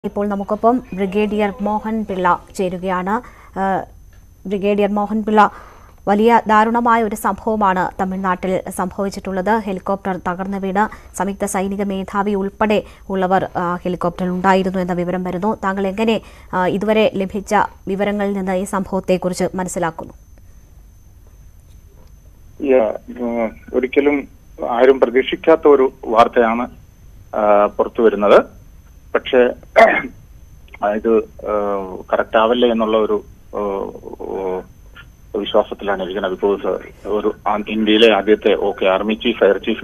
ഇപ്പോൾ നമുക്കൊപ്പം ബ്രിഗേഡിയർ മോഹൻ പിള്ള ചേരുകയാണ് ആ, ബ്രിഗേഡിയർ മോഹൻ പിള്ള വലിയ ദാരുണമായ ഒരു സംഭവമാണ് തമിഴ്നാട്ടിൽ സംഭവിച്ചിട്ടുള്ളത് ഹെലികോപ്റ്റർ തകർന്നു വീണ് സംയുക്ത സൈനിക മേധാവി ഉൾപ്പെടെ ഉള്ളവർ ആ, ഹെലികോപ്റ്ററിൽ ഉണ്ടായിരുന്നു എന്ന വിവരം വരുന്നു താങ്കൾ എങ്ങനെ ആ, ഇതുവരെ ലഭിച്ച വിവരങ്ങളിൽ നിന്ന് ഈ സംഭവത്തെക്കുറിച്ച് മനസ്സിലാക്കുന്നു Yeah, ഉം, ഒരിക്കലും ആരും പ്രതീക്ഷിക്കാത്ത ഒരു വാർത്തയാണ് ആ, പുറത്തു വരുന്നത് പക്ഷേ ആ, ഇത് കറക്റ്റ് ആവല്ലേ എന്നുള്ള ഒരു ആ, ആ, വിശ്വാസത്തിലാണ് ഇരിക്കുന്നത് ബിക്കോസ് ഒരു ആ, ഇന്ത്യയിലെ ആദ്യത്തെ okay army chief air chief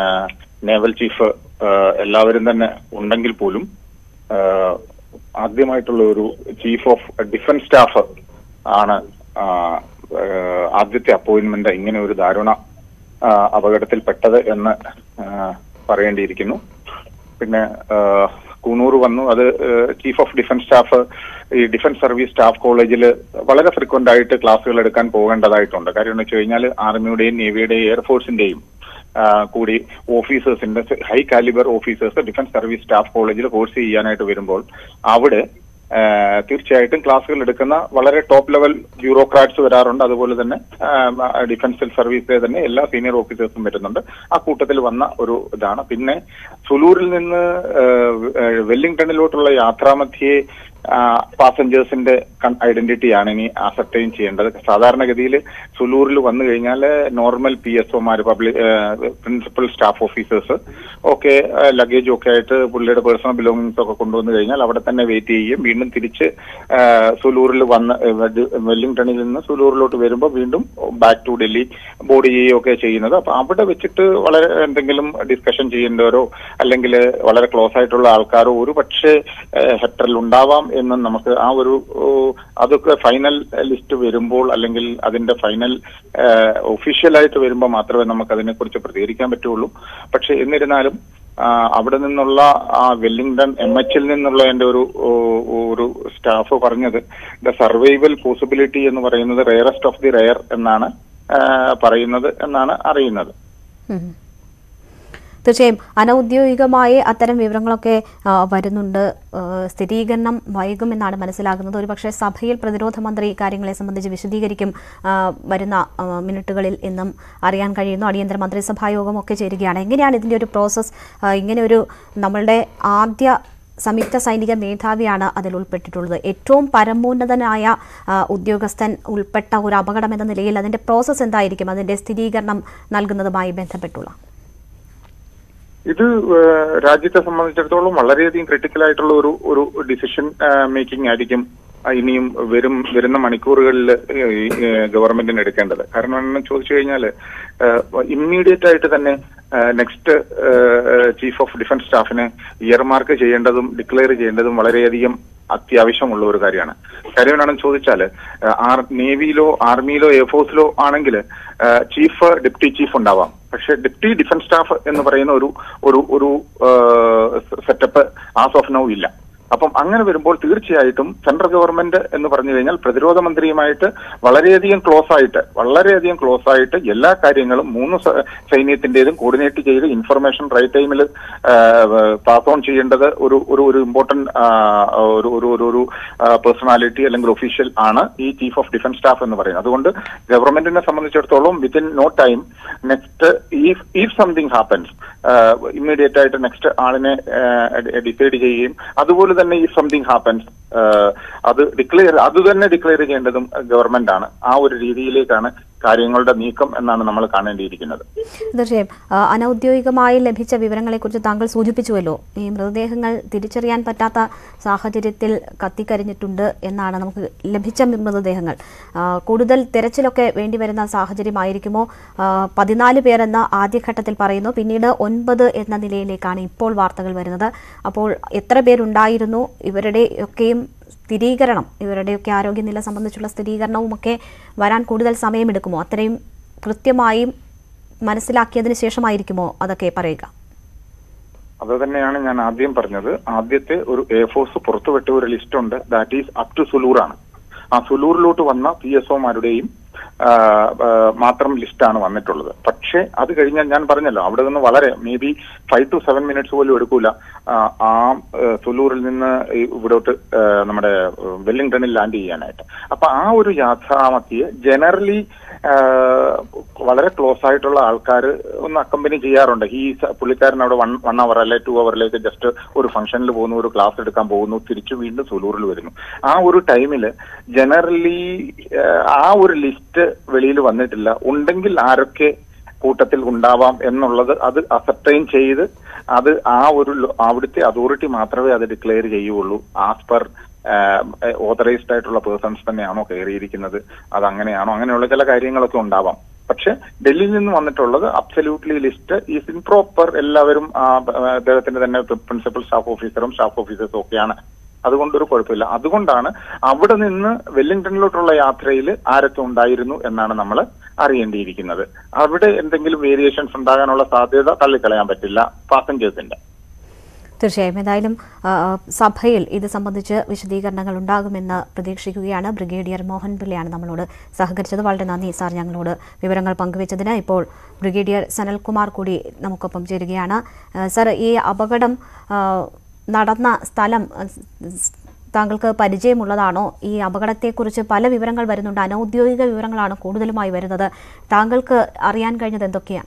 naval chief എല്ലാവരും തന്നെ ഉണ്ടെങ്കിൽ പോലും ആ, ആദ്യമായിട്ടുള്ള ഒരു ചീഫ് ഓഫ് ഡിഫൻസ് സ്റ്റാഫ് ആണ് ആ, ആ, ആദ്യത്തെ അപ്പോയിന്റ്മെന്റ് ഇങ്ങനെ ഒരു ദാരുണ ആ, അപകടത്തിൽപ്പെട്ടത് എന്ന് ആ, പറയേണ്ടിയിരിക്കുന്നു പിന്നെ ആ, കൂണൂർ വന്നു അത് ചീഫ് ഓഫ് ഡിഫൻസ് സ്റ്റാഫ് ഈ ഡിഫൻസ് സർവീസ് സ്റ്റാഫ് കോളേജിൽ വളരെ ഫ്രീക്വന്റ് ആയിട്ട് ക്ലാസ്സുകൾ എടുക്കാൻ പോകേണ്ടതായിട്ടുണ്ട് കാര്യം എന്ന് വെച്ച് കഴിഞ്ഞാൽ ആർമിയുടെയും നേവിയുടെയും എയർഫോഴ്സിന്റെയും ആ, കൂടി ഓഫീസേഴ്സിന്റെ high calibre officers defence service staff കോളേജിൽ കോഴ്സ് ചെയ്യാനായിട്ട് വരുമ്പോൾ അവിടെ ആ, തീർച്ചയായിട്ടും ക്ലാസ്സുകൾ എടുക്കുന്ന വളരെ ടോപ്പ് ലെവൽ ബ്യൂറോക്രാറ്റ്സ് വരാറുണ്ട് അതുപോലെ തന്നെ ആ, ഡിഫൻസ് സർവീസിലെ തന്നെ എല്ലാ സീനിയർ ഓഫീസേഴ്സും വരുന്നുണ്ട് ആ കൂട്ടത്തിൽ വന്ന ഒരു ഇതാണ് പിന്നെ സുലൂരിൽ നിന്ന് ആ, വെല്ലിംഗ്ടണിലോട്ടുള്ള യാത്രാമധ്യേ പാസഞ്ചേഴ്സിന്റെ ഐഡന്റിറ്റിയാണ് ഇനി അസർട്ടൈൻ ചെയ്യേണ്ടത് സാധാരണഗതിയിൽ സുലൂറിൽ വന്നു കഴിഞ്ഞാൽ നോർമൽ പി എസ് ഒമാർ പബ്ലിക് പ്രിൻസിപ്പൽ സ്റ്റാഫ് ഓഫീസേഴ്സ് ഒക്കെ ലഗേജ് ഒക്കെ ആയിട്ട് പുള്ളിയുടെ പേഴ്സണൽ ബിലോങ്ങിങ്സ് ഒക്കെ കൊണ്ടുവന്നു കഴിഞ്ഞാൽ അവിടെ തന്നെ വെയിറ്റ് ചെയ്യുകയും വീണ്ടും തിരിച്ച് ആ, സുലൂറിൽ വന്ന് ഏഹ്, വെല്ലിംഗ്ടണിൽ നിന്ന് സുലൂറിലോട്ട് വരുമ്പോൾ വീണ്ടും ബാക്ക് ടു ഡൽഹി ബോർഡ് ചെയ്യുകയൊക്കെ ചെയ്യുന്നത് അപ്പൊ അവിടെ വെച്ചിട്ട് വളരെ എന്തെങ്കിലും ഡിസ്കഷൻ ചെയ്യേണ്ടവരോ അല്ലെങ്കിൽ വളരെ ക്ലോസ് ആയിട്ടുള്ള ആൾക്കാരോ ഒരു പക്ഷേ ഹെക്ടറിൽ ഉണ്ടാവാം എന്ന് നമുക്ക് ആ ഒരു ഓ, അതൊക്കെ ഫൈനൽ ലിസ്റ്റ് വരുമ്പോൾ അല്ലെങ്കിൽ അതിന്റെ ഫൈനൽ ഒഫീഷ്യലായിട്ട് വരുമ്പോൾ മാത്രമേ നമുക്ക് അതിനെക്കുറിച്ച് പ്രതികരിക്കാൻ പറ്റുള്ളൂ പക്ഷെ എന്നിരുന്നാലും ആ, അവിടെ നിന്നുള്ള ആ വെല്ലിംഗ്ടൺ എം എച്ചിൽ നിന്നുള്ള എന്റെ ഒരു ഓ, ഒരു സ്റ്റാഫ് പറഞ്ഞത് ദ സർവൈവൽ പോസിബിലിറ്റി എന്ന് പറയുന്നത് റെയറസ്റ്റ് ഓഫ് ദി റെയർ എന്നാണ് ആ, പറയുന്നത് എന്നാണ് അറിയുന്നത് ഉം. തീർച്ചയായും അനൌദ്യോഗികമായി അത്തരം വിവരങ്ങളൊക്കെ ആ, വരുന്നുണ്ട് ആ, സ്ഥിരീകരണം വൈകുമെന്നാണ് മനസ്സിലാകുന്നത് ഒരുപക്ഷെ സഭയിൽ പ്രതിരോധ മന്ത്രി കാര്യങ്ങളെ സംബന്ധിച്ച് വിശദീകരിക്കും ആ, വരുന്ന ആ, മിനിറ്റുകളിൽ എന്നും അറിയാൻ കഴിയുന്നു അടിയന്തര മന്ത്രിസഭാ യോഗം ഒക്കെ ചേരുകയാണ് എങ്ങനെയാണ് ഇതിൻ്റെ ഒരു പ്രോസസ്സ് ആ, ഇങ്ങനെ ഒരു നമ്മളുടെ ആദ്യ സംയുക്ത സൈനിക മേധാവിയാണ് അതിൽ ഉൾപ്പെട്ടിട്ടുള്ളത് ഏറ്റവും പരമോന്നതനായ ആ, ഉദ്യോഗസ്ഥൻ ഉൾപ്പെട്ട ഒരു അപകടം എന്ന നിലയിൽ അതിൻ്റെ പ്രോസസ്സ് എന്തായിരിക്കും അതിൻ്റെ സ്ഥിരീകരണം നൽകുന്നതുമായി ബന്ധപ്പെട്ടുള്ള ഇത് ഏഹ്, രാജ്യത്തെ സംബന്ധിച്ചിടത്തോളം വളരെയധികം ക്രിട്ടിക്കൽ ആയിട്ടുള്ള ഒരു ഒരു ഡിസിഷൻ മേക്കിംഗ് ആയിരിക്കും ആ, ഇനിയും വരും വരുന്ന മണിക്കൂറുകളിൽ ഗവൺമെന്റിന് എടുക്കേണ്ടത് കാരണം എന്ന് ചോദിച്ചു കഴിഞ്ഞാൽ ഇമ്മീഡിയറ്റ് ആയിട്ട് തന്നെ നെക്സ്റ്റ് ചീഫ് ഓഫ് ഡിഫൻസ് സ്റ്റാഫിനെ ഇയർമാർക്ക് ചെയ്യേണ്ടതും ഡിക്ലെയർ ചെയ്യേണ്ടതും വളരെയധികം അത്യാവശ്യമുള്ള ഒരു കാര്യമാണ് കാര്യം എന്താണെന്ന് ചോദിച്ചാൽ ആർ നേവിയിലോ ആർമിയിലോ എയർഫോഴ്സിലോ ആണെങ്കിൽ ചീഫ് ഡെപ്യൂട്ടി ചീഫ് ഉണ്ടാവാം പക്ഷെ ഡെപ്യൂട്ടി ഡിഫൻസ് സ്റ്റാഫ് എന്ന് പറയുന്ന ഒരു ഒരു ഒരു സെറ്റപ്പ് ആസ് ഓഫ് നൗ ഇല്ല അപ്പം അങ്ങനെ വരുമ്പോൾ തീർച്ചയായിട്ടും സെൻട്രൽ ഗവൺമെന്റ് എന്ന് പറഞ്ഞു കഴിഞ്ഞാൽ പ്രതിരോധ മന്ത്രിയുമായിട്ട് വളരെയധികം ക്ലോസ് ആയിട്ട് വളരെയധികം ക്ലോസ് ആയിട്ട് എല്ലാ കാര്യങ്ങളും മൂന്ന് സ- സൈന്യത്തിന്റേതും കോർഡിനേറ്റ് ചെയ്ത് ഇൻഫർമേഷൻ റൈറ്റ് ടൈമിൽ പാസ് ഓൺ ചെയ്യേണ്ടത് ഒരു ഒരു ഒരു ഇമ്പോർട്ടന്റ് ഒരു ഒരു ഒരു ഒരു പേഴ്സണാലിറ്റി അല്ലെങ്കിൽ ഒഫീഷ്യൽ ആണ് ഈ ചീഫ് ഓഫ് ഡിഫൻസ് സ്റ്റാഫ് എന്ന് പറയുന്നത് അതുകൊണ്ട് ഗവൺമെന്റിനെ സംബന്ധിച്ചിടത്തോളം within no time next if if something happens immediate ആയിട്ട് നെക്സ്റ്റ് ആളിനെ ഡിസൈഡ് ചെയ്യുകയും അതുപോലെ തന്നെ ഈ സംതിങ് ഹാപ്പൻസ് അത് ഡിക്ലെയർ അത് തന്നെ ഡിക്ലെയർ ചെയ്യേണ്ടതും ഗവൺമെന്റ് ആണ് ആ ഒരു രീതിയിലേക്കാണ് കാര്യങ്ങളുടെ നീക്കം എന്നാണ് നമ്മൾ കാണേണ്ടിയിരിക്കുന്നത് തീർച്ചയായും ആ, അനൗദ്യോഗികമായി ലഭിച്ച വിവരങ്ങളെക്കുറിച്ച് താങ്കൾ സൂചിപ്പിച്ചുവല്ലോ ഈ മൃതദേഹങ്ങൾ തിരിച്ചറിയാൻ പറ്റാത്ത സാഹചര്യത്തിൽ കത്തിക്കരിഞ്ഞിട്ടുണ്ട് എന്നാണ് നമുക്ക് ലഭിച്ച മൃതദേഹങ്ങൾ ആ, കൂടുതൽ തെരച്ചിലൊക്കെ വേണ്ടിവരുന്ന സാഹചര്യമായിരിക്കുമോ ആ, പതിനാല് പേരെന്ന് ആദ്യഘട്ടത്തിൽ പറയുന്നു പിന്നീട് ഒൻപത് എന്ന നിലയിലേക്കാണ് ഇപ്പോൾ വാർത്തകൾ വരുന്നത് അപ്പോൾ എത്ര പേരുണ്ടായിരുന്നു ഇവരുടെയൊക്കെയും സ്ഥിരീകരണം ഇവരുടെയൊക്കെ ആരോഗ്യനില സംബന്ധിച്ചുള്ള സ്ഥിരീകരണവുമൊക്കെ വരാൻ കൂടുതൽ സമയമെടുക്കുമോ അത്രയും കൃത്യമായും മനസ്സിലാക്കിയതിന് ശേഷമായിരിക്കുമോ അതൊക്കെ പറയുക അത് തന്നെയാണ് ഞാൻ ആദ്യം പറഞ്ഞത് ആദ്യത്തെ ഒരു എയർഫോഴ്സ് പുറത്തുവിട്ട ഒരു ലിസ്റ്റ് ഉണ്ട് that is up to Sulur ആണ് ആ സുലൂറിലോട്ട് വന്ന പി എസ് ഒമാരുടെയും ആ, ആ, മാത്രം ലിസ്റ്റാണ് വന്നിട്ടുള്ളത് പക്ഷേ അത് കഴിഞ്ഞാൽ ഞാൻ പറഞ്ഞല്ലോ അവിടെ നിന്ന് വളരെ may be five to seven minutes പോലും എടുക്കൂല ആ, ആ ആ, തുലൂരിൽ നിന്ന് ഈ ഇവിടോട്ട് ആ, നമ്മുടെ ആ, വെല്ലിംഗ്ടണിൽ ലാൻഡ് ചെയ്യാനായിട്ട് അപ്പൊ ആ ഒരു യാത്രാമത്തിയെ ജനറലി വളരെ ക്ലോസ് ആയിട്ടുള്ള ആൾക്കാർ ഒന്ന് അക്കമ്പനി ചെയ്യാറുണ്ട് ഈ സ- പുള്ളിക്കാരൻ അവിടെ വൺ വൺ അവർ അല്ലെ ടു അവറിലേക്ക് ജസ്റ്റ് ഒരു ഫംഗ്ഷനിൽ പോകുന്നു ഒരു ക്ലാസ് എടുക്കാൻ പോകുന്നു തിരിച്ചു വീണ്ടും സുലൂറിൽ വരുന്നു ആ ഒരു ടൈമിൽ ജനറലി ആ ഒരു ലിസ്റ്റ് വെളിയിൽ വന്നിട്ടില്ല ഉണ്ടെങ്കിൽ ആരൊക്കെ കൂട്ടത്തിൽ ഉണ്ടാവാം എന്നുള്ളത് അത് അസർട്ടൈൻ ചെയ്ത് അത് ആ ഒരു ലോ- അവിടുത്തെ അതോറിറ്റി മാത്രമേ അത് ഡിക്ലെയർ ചെയ്യുള്ളൂ ആസ് പെർ ഓതറൈസ്ഡ് ആയിട്ടുള്ള പേഴ്സൺസ് തന്നെയാണോ കയറിയിരിക്കുന്നത് അത് അങ്ങനെയാണോ അങ്ങനെയുള്ള ചില കാര്യങ്ങളൊക്കെ ഉണ്ടാവാം പക്ഷെ ഡൽഹിയിൽ നിന്ന് വന്നിട്ടുള്ളത് അബ്സല്യൂട്ട്ലി ലിസ്റ്റ് ഈസ് ഇൻപ്രോപ്പർ എല്ലാവരും ആ, ആ, അദ്ദേഹത്തിന്റെ തന്നെ പ്രിൻസിപ്പൽ സ്റ്റാഫ് ഓഫീസറും സ്റ്റാഫ് ഓഫീസേഴ്സും ഒക്കെയാണ് അതുകൊണ്ടൊരു കുഴപ്പമില്ല അതുകൊണ്ടാണ് അവിടെ നിന്ന് വെല്ലിംഗ്ടണിലോട്ടുള്ള യാത്രയിൽ ആരൊക്കെ ഉണ്ടായിരുന്നു എന്നാണ് നമ്മൾ അറിയേണ്ടിയിരിക്കുന്നത് അവിടെ എന്തെങ്കിലും വേരിയേഷൻസ് ഉണ്ടാകാനുള്ള സാധ്യത തള്ളിക്കളയാൻ പറ്റില്ല പാസഞ്ചേഴ്സിന്റെ തീർച്ചയായും ഏതായാലും ആ, സഭയിൽ ഇത് സംബന്ധിച്ച് വിശദീകരണങ്ങൾ ഉണ്ടാകുമെന്ന് പ്രതീക്ഷിക്കുകയാണ് ബ്രിഗേഡിയർ മോഹൻ പിള്ളയാണ് നമ്മളോട് സഹകരിച്ചത് വളരെ നന്ദി സാർ ഞങ്ങളോട് വിവരങ്ങൾ പങ്കുവച്ചതിന് ഇപ്പോൾ ബ്രിഗേഡിയർ സനൽകുമാർ കൂടി നമുക്കൊപ്പം ചേരുകയാണ് ആ, സാർ ഈ അപകടം ആ, നടന്ന സ്ഥലം ആ, സ് താങ്കൾക്ക് പരിചയമുള്ളതാണോ ഈ അപകടത്തെക്കുറിച്ച് പല വിവരങ്ങൾ വരുന്നുണ്ട് അനൗദ്യോഗിക വിവരങ്ങളാണ് കൂടുതലുമായി വരുന്നത് താങ്കൾക്ക് അറിയാൻ കഴിഞ്ഞത് എന്തൊക്കെയാണ്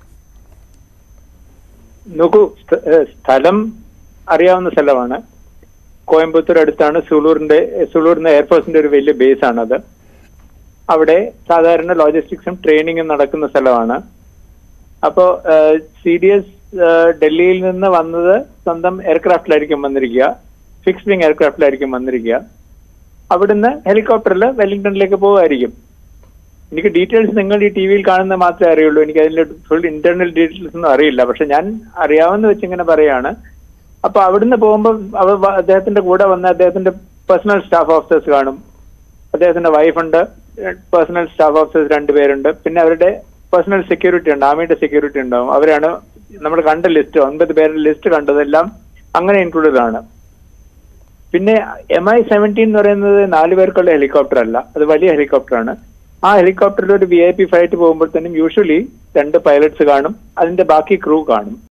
നോക്കൂ സ്ഥ- ഏഹ് സ്ഥലം അറിയാവുന്ന സ്ഥലമാണ് കോയമ്പത്തൂർ അടുത്താണ് സുളൂറിന്റെ സുളൂറിന്റെ എയർഫോഴ്സിന്റെ ഒരു വലിയ ബേസ് ആണത് അവിടെ സാധാരണ ലോജിസ്റ്റിക്സും ട്രെയിനിങ്ങും നടക്കുന്ന സ്ഥലമാണ് അപ്പോ സി ഡി എസ് ഡൽഹിയിൽ നിന്ന് വന്നത് സ്വന്തം എയർക്രാഫ്റ്റിലായിരിക്കും വന്നിരിക്കുക ഫിക്സ് വിങ് എയർക്രാഫ്റ്റിലായിരിക്കും വന്നിരിക്കുക അവിടുന്ന് ഹെലികോപ്റ്ററിൽ വെല്ലിംഗ്ടണിലേക്ക് പോകുമായിരിക്കും എനിക്ക് ഡീറ്റെയിൽസ് നിങ്ങൾ ഈ ടി വിയിൽ കാണുന്നത് മാത്രമേ അറിയുള്ളൂ എനിക്ക് അതിന്റെ ഫുൾ ഇന്റർണൽ ഡീറ്റെയിൽസ് ഒന്നും അറിയില്ല പക്ഷെ ഞാൻ അറിയാവുന്ന വെച്ച് ഇങ്ങനെ പറയാണ് അപ്പൊ അവിടുന്ന് പോകുമ്പോൾ അവ അദ്ദേഹത്തിന്റെ കൂടെ വന്ന അദ്ദേഹത്തിന്റെ പേഴ്സണൽ സ്റ്റാഫ് ഓഫീസേഴ്സ് കാണും അദ്ദേഹത്തിന്റെ വൈഫുണ്ട് പേഴ്സണൽ സ്റ്റാഫ് ഓഫീസേഴ്സ് രണ്ടുപേരുണ്ട് പിന്നെ അവരുടെ പേഴ്സണൽ സെക്യൂരിറ്റി ഉണ്ട് ആർമിയുടെ സെക്യൂരിറ്റി ഉണ്ടാവും അവരാണ് നമ്മൾ കണ്ട ലിസ്റ്റ് ഒൻപത് പേരുടെ ലിസ്റ്റ് കണ്ടതെല്ലാം അങ്ങനെ ഇൻക്ലൂഡഡ് ആണ് പിന്നെ എം ഐ സെവൻറ്റീൻ എന്ന് പറയുന്നത് നാല് പേർക്കുള്ള ഹെലികോപ്റ്റർ അല്ല അത് വലിയ ഹെലികോപ്റ്റർ ആണ് ആ ഹെലികോപ്റ്ററിൽ ഒരു വി ഐ പി ഫ്ലൈറ്റ് പോകുമ്പോഴത്തേനും യൂഷ്വലി രണ്ട് പൈലറ്റ്സ് കാണും അതിന്റെ ബാക്കി ക്രൂ കാണും